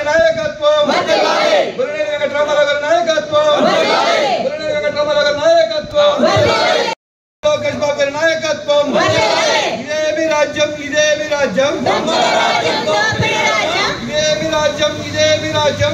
నాయకత్వం గురునేని వెంకటరామారావు గారి నాయకత్వం గురునేని వెంకటరామారావు గారి నాయకత్వం లోకేష్ బాబు గారి నాయకత్వం ఇదేమి రాజ్యం ఇదేమి రాజ్యం ఇదేమి రాజ్యం ఇదేమి రాజ్యం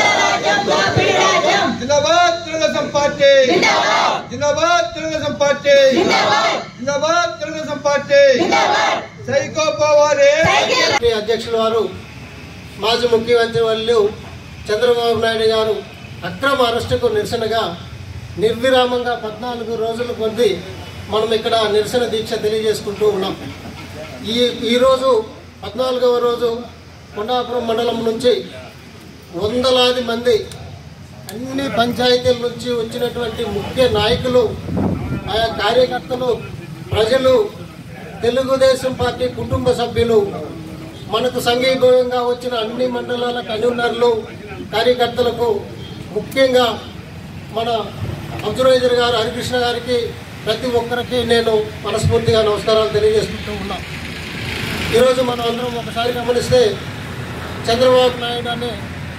జిందాబాద్ తెలుగుదేశం పార్టీ జిందాబాద్ తెలుగుదేశం పార్టీ జిందాబాద్ తెలుగుదేశం పార్టీ సైకో పోవాలి పార్టీ అధ్యక్షుల వారు మాజీ ముఖ్యమంత్రి వాళ్ళు చంద్రబాబు నాయుడు గారు అక్రమ అరెస్టుకు నిరసనగా నిర్విరామంగా పద్నాలుగు రోజులు కొద్ది మనం ఇక్కడ నిరసన దీక్ష తెలియజేసుకుంటూ ఉన్నాం ఈ ఈరోజు పద్నాలుగవ రోజు కొండాపురం మండలం నుంచి వందలాది మంది అన్ని పంచాయతీల నుంచి వచ్చినటువంటి ముఖ్య నాయకులు ఆయా కార్యకర్తలు ప్రజలు తెలుగుదేశం పార్టీ కుటుంబ సభ్యులు మనకు సంఘీభావంగా వచ్చిన అన్ని మండలాల కన్వీనర్లు కార్యకర్తలకు ముఖ్యంగా మన అబ్జర్వైజర్ గారు హరికృష్ణ గారికి ప్రతి ఒక్కరికి నేను మనస్ఫూర్తిగా నమస్కారాలు తెలియజేసుకుంటూ ఉన్నా ఈరోజు మనం అందరం ఒకసారి గమనిస్తే చంద్రబాబు నాయుడు అనే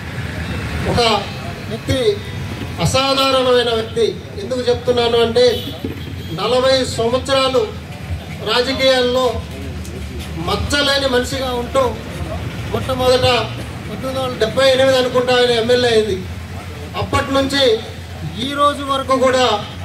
ఒక వ్యక్తి అసాధారణమైన వ్యక్తి ఎందుకు చెప్తున్నాను అంటే నలభై సంవత్సరాలు రాజకీయాల్లో మచ్చలేని మనిషిగా ఉంటూ మొట్టమొదట పంతొమ్మిది వందల డెబ్బై ఎనిమిది అనుకుంటా ఆయన ఎమ్మెల్యే అయింది అప్పటి నుంచి ఈ రోజు వరకు కూడా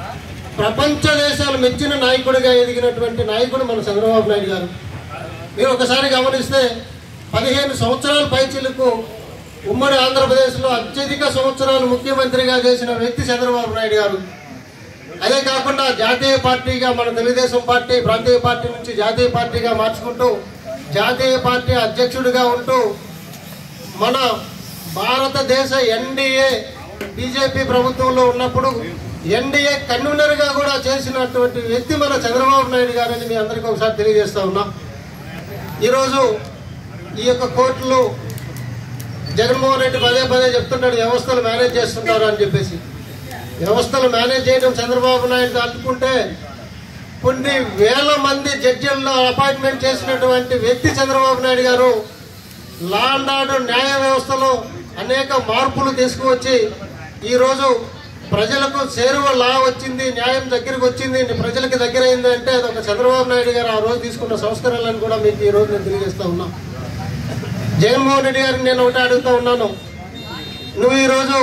ప్రపంచ దేశాలు మెచ్చిన నాయకుడిగా ఎదిగినటువంటి నాయకుడు మన చంద్రబాబు నాయుడు గారు మీరు ఒకసారి గమనిస్తే పదిహేను సంవత్సరాల పైచిలకు ఉమ్మడి ఆంధ్రప్రదేశ్లో అత్యధిక సంవత్సరాలు ముఖ్యమంత్రిగా చేసిన వ్యక్తి చంద్రబాబు నాయుడు గారు అదే కాకుండా జాతీయ పార్టీగా మన తెలుగుదేశం పార్టీ ప్రాంతీయ పార్టీ నుంచి జాతీయ పార్టీగా మార్చుకుంటూ జాతీయ పార్టీ అధ్యక్షుడిగా ఉంటూ మన భారతదేశ ఎన్డీఏ బీజేపీ ప్రభుత్వంలో ఉన్నప్పుడు ఎన్డీఏ కన్వీనర్గా కూడా చేసినటువంటి వ్యక్తి మన చంద్రబాబు నాయుడు గారని మీ అందరికీ ఒకసారి తెలియజేస్తా ఉన్నాం ఈరోజు ఈ యొక్క కోర్టులు జగన్మోహన్ రెడ్డి పదే పదే చెప్తుంటాడు వ్యవస్థలు మేనేజ్ చేస్తుంటారు అని చెప్పేసి వ్యవస్థలు మేనేజ్ చేయడం చంద్రబాబు నాయుడు అందుకుంటే కొన్ని వేల మంది జడ్జిల్లో అపాయింట్మెంట్ చేసినటువంటి వ్యక్తి చంద్రబాబు నాయుడు గారు లా అండ్ ఆర్డర్ న్యాయ వ్యవస్థలో అనేక మార్పులు తీసుకువచ్చి ఈరోజు ప్రజలకు చేరువ లా వచ్చింది న్యాయం దగ్గరికి వచ్చింది ప్రజలకు దగ్గర అయింది అంటే అది ఒక చంద్రబాబు నాయుడు గారు ఆ రోజు తీసుకున్న సంస్కరణలను కూడా మీకు ఈ రోజు నేను తెలియజేస్తా ఉన్నా జగన్మోహన్ రెడ్డి గారికి నేను ఒకటి అడుగుతా ఉన్నాను నువ్వు ఈరోజు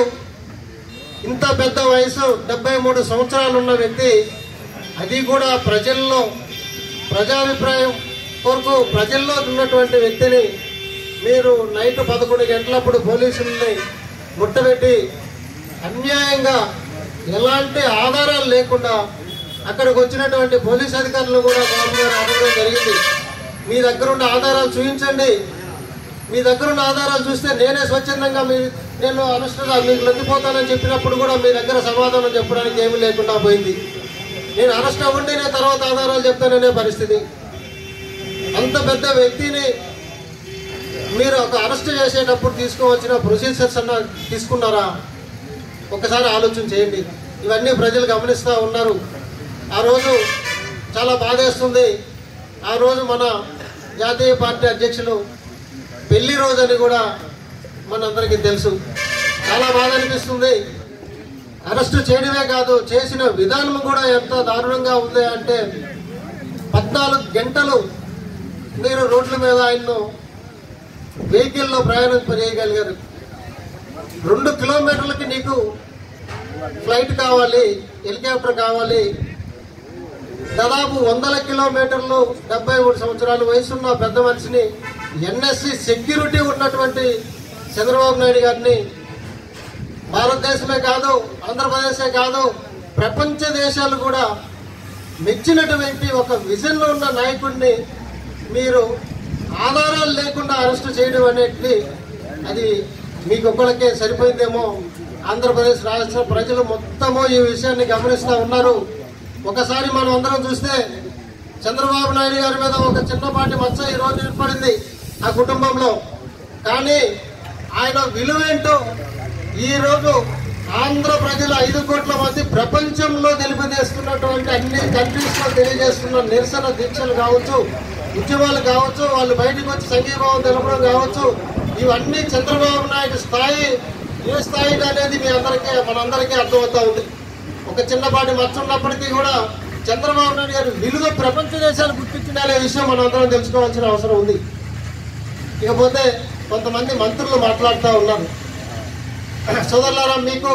ఇంత పెద్ద వయసు డెబ్బై మూడు సంవత్సరాలు ఉన్న వ్యక్తి అది కూడా ప్రజల్లో ప్రజాభిప్రాయం కొరకు ప్రజల్లో ఉన్నటువంటి వ్యక్తిని మీరు నైట్ పదకొండు గంటలప్పుడు పోలీసుల్ని ముట్టబెట్టి అన్యాయంగా ఎలాంటి ఆధారాలు లేకుండా అక్కడికి వచ్చినటువంటి పోలీస్ అధికారులు కూడా బాబు గారు అడగడం జరిగింది మీ దగ్గర ఉన్న ఆధారాలు చూపించండి మీ దగ్గర ఉన్న ఆధారాలు చూస్తే నేనే స్వచ్ఛందంగా మీ నేను అనుష్ఠగా మీకు లొంగిపోతానని చెప్పినప్పుడు కూడా మీ దగ్గర సమాధానం చెప్పడానికి ఏమీ లేకుండా పోయింది నేను అరెస్ట్ అవ్వండి నేను తర్వాత ఆధారాలు చెప్తాననే పరిస్థితి అంత పెద్ద వ్యక్తిని మీరు ఒక అరెస్ట్ చేసేటప్పుడు తీసుకోవాల్సిన ప్రొసీజర్స్ అన్న తీసుకున్నారా ఒకసారి ఆలోచన చేయండి ఇవన్నీ ప్రజలు గమనిస్తూ ఉన్నారు ఆ రోజు చాలా బాధేస్తుంది ఆ రోజు మన జాతీయ పార్టీ అధ్యక్షులు పెళ్లి రోజు అని కూడా మనందరికీ తెలుసు చాలా బాధ అనిపిస్తుంది అరెస్టు చేయడమే కాదు చేసిన విధానం కూడా ఎంత దారుణంగా ఉంది అంటే పద్నాలుగు గంటలు మీరు రోడ్ల మీద ఆయన్ను వెహికల్లో ప్రయాణింపజేయగలిగారు రెండు కిలోమీటర్లకి నీకు ఫ్లైట్ కావాలి హెలికాప్టర్ కావాలి దాదాపు వందల కిలోమీటర్లు డెబ్బై మూడు సంవత్సరాల వయసున్న పెద్ద మనిషిని ఎన్ఎస్సి సెక్యూరిటీ ఉన్నటువంటి చంద్రబాబు నాయుడు గారిని భారతదేశమే కాదు ఆంధ్రప్రదేశే కాదు ప్రపంచ దేశాలు కూడా మెచ్చినటువంటి ఒక విజన్లో ఉన్న నాయకుడిని మీరు ఆధారాలు లేకుండా అరెస్ట్ చేయడం అనేది అది మీకు ఒక్కళ్ళకే సరిపోయిందేమో ఆంధ్రప్రదేశ్ రాష్ట్ర ప్రజలు మొత్తము ఈ విషయాన్ని గమనిస్తూ ఉన్నారు ఒకసారి మనం అందరం చూస్తే చంద్రబాబు నాయుడు గారి మీద ఒక చిన్నపాటి మచ్చ ఈ రోజు ఏర్పడింది ఆ కుటుంబంలో కానీ ఆయన విలువేంటో ఈ రోజు ఆంధ్ర ప్రజల ఐదు కోట్ల మంది ప్రపంచంలో తెలియజేస్తున్నటువంటి అన్ని కంట్రీస్ లో తెలియజేస్తున్న నిరసన దీక్షలు కావచ్చు ఉద్యమాలు కావచ్చు వాళ్ళు బయటకు వచ్చి సంఘీభావం తెలపడం కావచ్చు ఇవన్నీ చంద్రబాబు నాయుడు స్థాయి ఏ స్థాయి అనేది మీ అందరికీ మనందరికీ అర్థమవుతా ఉంది ఒక చిన్నపాటి మచ్చ ఉన్నప్పటికీ కూడా చంద్రబాబు నాయుడు గారు విలువ ప్రపంచ దేశాలు గుర్తించిన విషయం మనం అందరం తెలుసుకోవాల్సిన అవసరం ఉంది ఇకపోతే కొంతమంది మంత్రులు మాట్లాడుతూ ఉన్నారు సోదరులారా మీకు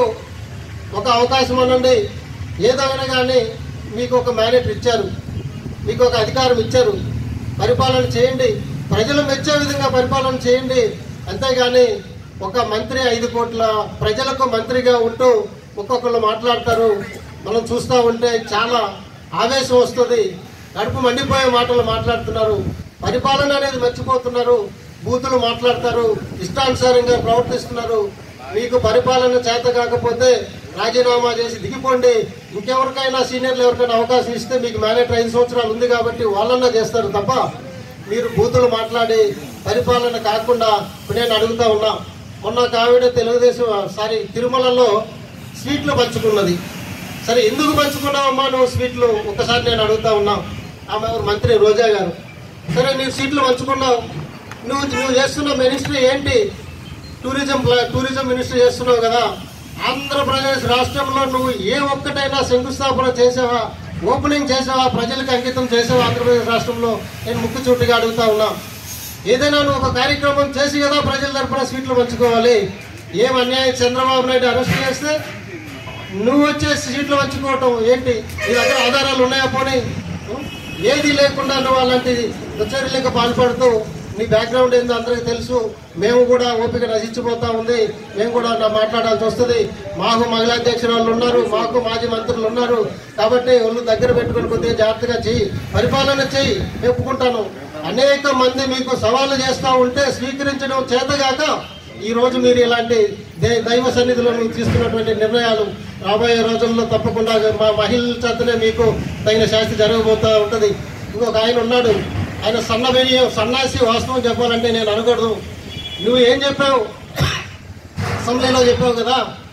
ఒక అవకాశం అనండి ఏదైనా కానీ మీకు ఒక మేనేటర్ ఇచ్చారు మీకు ఒక అధికారం ఇచ్చారు పరిపాలన చేయండి ప్రజలు మెచ్చే విధంగా పరిపాలన చేయండి అంతేగాని ఒక మంత్రి ఐదు కోట్ల ప్రజలకు మంత్రిగా ఉంటూ ఒక్కొక్కళ్ళు మాట్లాడతారు మనం చూస్తూ ఉంటే చాలా ఆవేశం వస్తుంది కడుపు మండిపోయే మాటలు మాట్లాడుతున్నారు పరిపాలన అనేది మర్చిపోతున్నారు బూతులు మాట్లాడతారు ఇష్టానుసారంగా ప్రవర్తిస్తున్నారు మీకు పరిపాలన చేత కాకపోతే రాజీనామా చేసి దిగిపోండి ఇంకెవరికైనా సీనియర్లు ఎవరికైనా అవకాశం ఇస్తే మీకు మేనేటర్ ఐదు సంవత్సరాలు ఉంది కాబట్టి వాళ్ళన్నా చేస్తారు తప్ప మీరు బూతులు మాట్లాడి పరిపాలన కాకుండా ఇప్పుడు నేను అడుగుతా ఉన్నా మొన్న ఒక ఆవిడ తెలుగుదేశం సారీ తిరుమలలో స్వీట్లు పంచుకున్నది సరే ఎందుకు పంచుకున్నావమ్మా నువ్వు స్వీట్లు ఒకసారి నేను అడుగుతా ఉన్నా ఆమె ఎవరు మంత్రి రోజా గారు సరే నీవు సీట్లు పంచుకున్నావు నువ్వు నువ్వు చేస్తున్న మినిస్ట్రీ ఏంటి టూరిజం ప్లా- టూరిజం మినిస్టర్ చేస్తున్నావు కదా ఆంధ్రప్రదేశ్ రాష్ట్రంలో నువ్వు ఏ ఒక్కటైనా శంకుస్థాపన చేసావా ఓపెనింగ్ చేసావా ప్రజలకు అంకితం చేసావా ఆంధ్రప్రదేశ్ రాష్ట్రంలో నేను ముక్కు చూటుగా అడుగుతా ఉన్నా ఏదైనా నువ్వు ఒక కార్యక్రమం చేసి కదా ప్రజల తరపున సీట్లు పంచుకోవాలి ఏం అన్యాయం చంద్రబాబు నాయుడు అరెస్ట్ చేస్తే నువ్వు వచ్చేసి సీట్లు పంచుకోవటం ఏంటి నీ దగ్గర ఆధారాలు ఉన్నాయా పోనీ ఉం? ఏది లేకుండా నువ్వు అలాంటి దుచ్చర్యలకు పాల్పడుతూ నీ బ్యాక్గ్రౌండ్ ఏందో అందరికీ తెలుసు మేము కూడా ఓపిక నశించిపోతా ఉంది మేము కూడా నా మాట్లాడాల్సి వస్తుంది మాకు మహిళా అధ్యక్షురాలు ఉన్నారు మాకు మాజీ మంత్రులు ఉన్నారు కాబట్టి ఒళ్ళు దగ్గర పెట్టుకుని కొద్దిగా జాగ్రత్తగా చెయ్యి పరిపాలన చెయ్యి ఒప్పుకుంటాను అనేక మంది మీకు సవాళ్ళు చేస్తూ ఉంటే స్వీకరించడం చేతగాక ఈ రోజు మీరు ఇలాంటి దే- దైవ సన్నిధిలో మీరు తీసుకున్నటువంటి నిర్ణయాలు రాబోయే రోజుల్లో తప్పకుండా మా మహిళల చేతనే మీకు తగిన శాస్తి జరగబోతూ ఉంటుంది ఇంకొక ఆయన ఉన్నాడు ఆయన సన్న బియ్యం సన్నాసి వాస్తవం చెప్పాలంటే నేను అనకూడదు నువ్వు ఏం చెప్పావు అసెంబ్లీలో చెప్పావు కదా